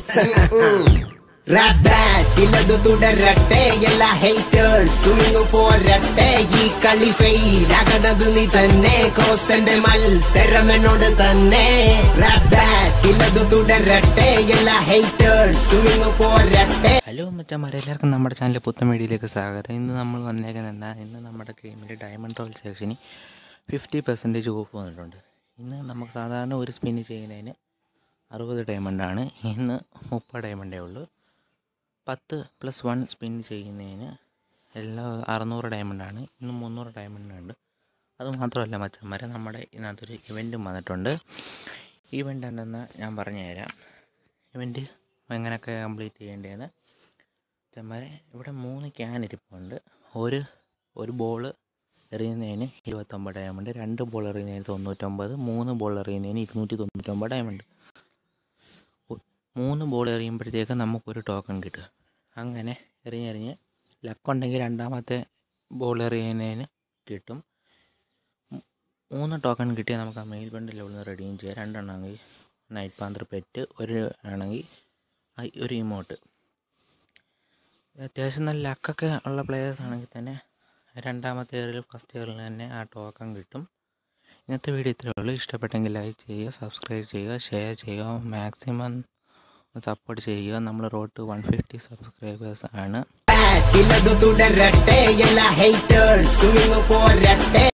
rap bat ഇല്ലത് തുടരട്ടെ എല്ലാ ഹേറ്റേഴ്സ് സ്വിംഗ് പോരട്ടെ ഈ കളി ഫെയിൽ ആകണത് നീ തന്നെ കോസന്റെ മത്സരം എന്നോട് തന്നെ റാപ്പ് ബാറ്റ് ഇല്ലത് തുടരട്ടെ എല്ലാ ഹേറ്റേഴ്സ് സ്വിംഗ് പോരട്ടെ ഹലോ മച്ചന്മാരെ എല്ലാവർക്കും നമ്മുടെ ചാനലിൽ പുത്തൻ വീഡിയോയിലേക്ക് സ്വാഗതം ഇന്ന് നമ്മൾ വന്നേക്കുന്നത് എന്താ ഇന്ന് നമ്മുടെ ഗെയിമിൽ ഡയമണ്ട് റോൾ സെക്ഷനിൽ ഫിഫ്റ്റി പെർസെൻറ്റേജ് ഓഫ് വന്നിട്ടുണ്ട് ഇന്ന് നമുക്ക് സാധാരണ ഒരു സ്പിന്ന് ചെയ്യുന്നതിന് അറുപത് ഡയമണ്ടാണ് ഇന്ന് മുപ്പത് ഡയമണ്ടേ ഉള്ളൂ പത്ത് പ്ലസ് വൺ സ്പിൻ ചെയ്യുന്നതിന് എല്ലാ അറുന്നൂറ് ഡയമണ്ടാണ് ഇന്ന് മുന്നൂറ് ഡയമണ്ട് ഉണ്ട് അത് മാത്രമല്ല മച്ചന്മാരെ നമ്മുടെ ഇതിനകത്തൊരു ഇവൻറ്റും വന്നിട്ടുണ്ട് ഇവൻ്റ് എന്തെന്ന് ഞാൻ പറഞ്ഞു തരാം ഇവൻറ്റ് എങ്ങനെയൊക്കെ കംപ്ലീറ്റ് ചെയ്യേണ്ടതെന്ന് ചെമ്മരെ ഇവിടെ മൂന്ന് ക്യാൻ ഇരിപ്പുണ്ട് ഒരു ഒരു ബോൾ എറിയുന്നതിന് ഇരുപത്തൊമ്പത് ഡയമണ്ട് രണ്ട് ബോൾ എറിയുന്നതിന് തൊണ്ണൂറ്റൊമ്പത് മൂന്ന് ബോൾ എറിയുന്നതിന് ഇരുന്നൂറ്റി തൊണ്ണൂറ്റൊമ്പത് ഡയമണ്ട് ഒ- മൂന്ന് ബോൾ എറിയുമ്പോഴത്തേക്ക് നമുക്കൊരു ടോക്കൺ കിട്ടും അങ്ങനെ എറിഞ്ഞെറിഞ്ഞ് ലക്കുണ്ടെങ്കിൽ രണ്ടാമത്തെ ബോൾ എറിയുന്നതിന് കിട്ടും മൂ- മൂന്ന് ടോക്കൺ കിട്ടിയാൽ നമുക്ക് ആ മെയിൽ ബണ്ടിൽ ഇവിടുന്ന് റെഡിയും ചെയ്യാം രണ്ടെണ്ണമാണെങ്കിൽ നൈറ്റ് പാന്തർ പെറ്റ് ഒരു ആണെങ്കിൽ ആ- ഒരു ഇമോട്ട് അത്യാവശ്യം നല്ല ലക്കൊക്കെ ഉള്ള പ്ലേയേഴ്സ് ആണെങ്കിൽ തന്നെ രണ്ടാമത്തെ ഇയറിൽ ഫസ്റ്റ് ഇയറിൽ തന്നെ ആ ടോക്കൺ കിട്ടും ഇന്നത്തെ വീഡിയോ ഇത്രയേ ഉള്ളൂ ഇഷ്ടപ്പെട്ടെങ്കിൽ ലൈക്ക് ചെയ്യുക സബ്സ്ക്രൈബ് ചെയ്യുക ഷെയർ ചെയ്യുക മാക്സിമം സപ്പോർട്ട് ചെയ്യുക നമ്മൾ road to one fifty subscribers ആണ് ബാറ്റ് ഇല്ലത് തുടരട്ടെ എല്ലാ ഹേറ്റേഴ്സ് സ്വിംഗ് പോരട്ടെ